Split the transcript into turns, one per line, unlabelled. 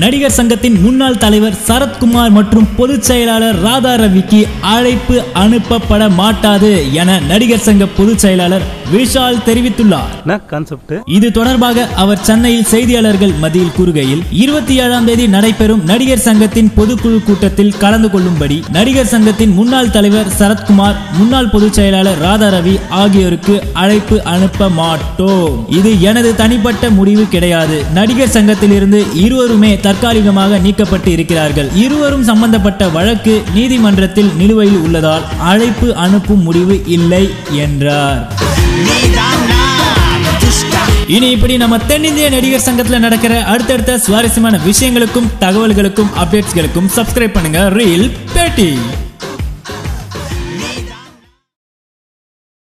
நடிகர் சங்கத்தின் முன்னாள் தலைவர் சரத்குமார் மற்றும் பொதுச் செயலாளர் ராதா ரவிக்கு அழைப்பு அனுப்பப்பட மாட்டாது என நடிகர் சங்க பொதுச் செயலாளர் விஷால் தெரிவித்துள்ளார்
என்ன கான்செப்ட்
இது தொடர்பாக அவர் சென்னையில் செய்தியாளர்கள் மத்தியில் கூறுகையில் இருபத்தி ஏழாம் தேதி நடைபெறும் நடிகர் சங்கத்தின் பொதுக்குழு கூட்டத்தில் கலந்து கொள்ளும்படி நடிகர் சங்கத்தின் முன்னாள் தலைவர் சரத்குமார் முன்னாள் பொதுச் செயலாளர் ராதா ரவி ஆகியோருக்கு அழைப்பு அனுப்ப மாட்டோம் இது எனது தனிப்பட்ட முடிவு கிடையாது நடிகர் சங்கத்திலிருந்து இருவருமே தற்காலிகமாக நீக்கப்பட்டு இருக்கிறார்கள் இருவரும் சம்பந்தப்பட்ட வழக்கு நீதிமன்றத்தில் நிலுவையில் உள்ளதால் அழைப்பு அனுப்பும் முடிவு இல்லை என்றார் இனி இப்படி நம்ம தென்னிந்திய நடிகர் சங்கத்துல நடக்கிற அடுத்தடுத்த சுவாரஸ்யமான விஷயங்களுக்கும் தகவல்களுக்கும் அப்டேட்ஸ்களுக்கும் சப்ஸ்கிரைப் பண்ணுங்க ரீல் பேட்டி